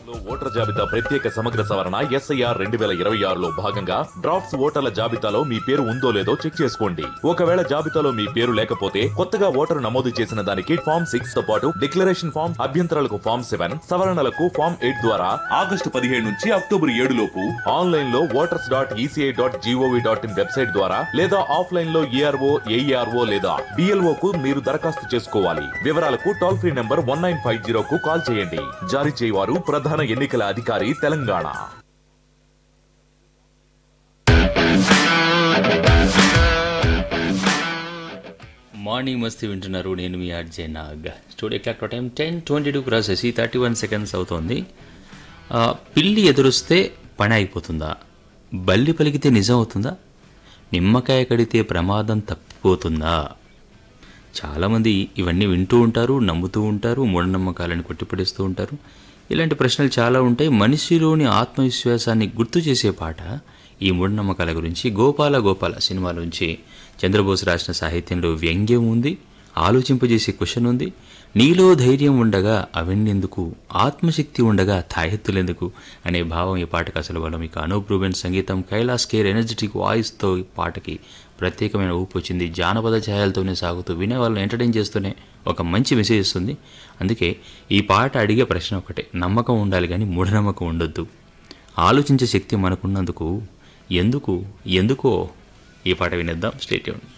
లో ఓటర్ జాబితా ప్రత్యేక సమగ్ర సవరణ ఎస్ఐఆర్ రెండు వేల ఇరవై ఆరులో భాగంగా డ్రాఫ్ట్స్ ఓటర్ల జాబితాలో మీ పేరు ఉందో లేదో చెక్ చేసుకోండి ఒకవేళ జాబితాలో మీ పేరు లేకపోతే కొత్తగా ఓటరు నమోదు చేసిన దానికి ఫామ్ సిక్స్ తో పాటు డిక్లరేషన్ ఫామ్ అభ్యంతరాలకు ఫామ్ సెవెన్ సవరణలకు ఫామ్ ఎయిట్ ద్వారా ఆగస్టు పదిహేడు నుంచి అక్టోబర్ ఏడు లోపు ఆన్లైన్ లో voters dot ECI dot GOV dot in website ద్వారా లేదా ఆఫ్లైన్ లో ఏఆర్ఓ ఏఈఆర్ఓ లేదా డిఎల్ఓ కు మీరు దరఖాస్తు చేసుకోవాలి వివరాలకు toll free number one nine five zero కు కాల్ చేయండి జారీ చేయవారు ప్రధాన ఎన్నికల అధికారి తెలంగాణ మార్నింగ్ మస్తీ వింటున్నారు నేను మీ RJ Nag studio clock time ten twenty two cross చేసి థర్టీ వన్ సెకండ్స్ అవుతోంది ఆ, పిల్లి ఎదురొస్తే పని అయిపోతుందా బల్లి పలికితే నిజం అవుతుందా నిమ్మకాయ కడితే ప్రమాదం తప్పిపోతుందా చాలామంది ఇవన్నీ వింటూ ఉంటారు నమ్ముతూ ఉంటారు మూఢనమ్మకాలను కొట్టిపడేస్తూ ఉంటారు ఇలాంటి ప్రశ్నలు చాలా ఉంటాయి మనిషిలోని ఆత్మవిశ్వాసాన్ని గుర్తు చేసే పాట ఈ మూఢనమ్మకాల గురించి గోపాల గోపాల సినిమాలోంచి చంద్రబోస్ రాసిన సాహిత్యంలో వ్యంగ్యం ఉంది ఆలోచింపజేసే క్వశ్చన్ ఉంది నీలో ధైర్యం ఉండగా అవెన్నెందుకు ఆత్మశక్తి ఉండగా తాయెత్తులెందుకు అనే భావం ఈ పాటకు అసలు బలం ఇక అనూప్ రూబెన్ సంగీతం కైలాస్ కేర్ ఎనర్జెటిక్ వాయిస్తో ఈ పాటకి ప్రత్యేకమైన ఊపు వచ్చింది జానపద ఛాయలతోనే సాగుతూ వినే వాళ్ళని ఎంటర్టైన్ చేస్తూనే ఒక మంచి మెసేజ్ ఇస్తుంది అందుకే ఈ పాట అడిగే ప్రశ్న ఒకటే నమ్మకం ఉండాలి కానీ మూఢనమ్మకం ఉండొద్దు ఆలోచించే శక్తి మనకున్నందుకు ఎందుకు ఎందుకో ఈ పాట వినేద్దాం స్టేట్యూన్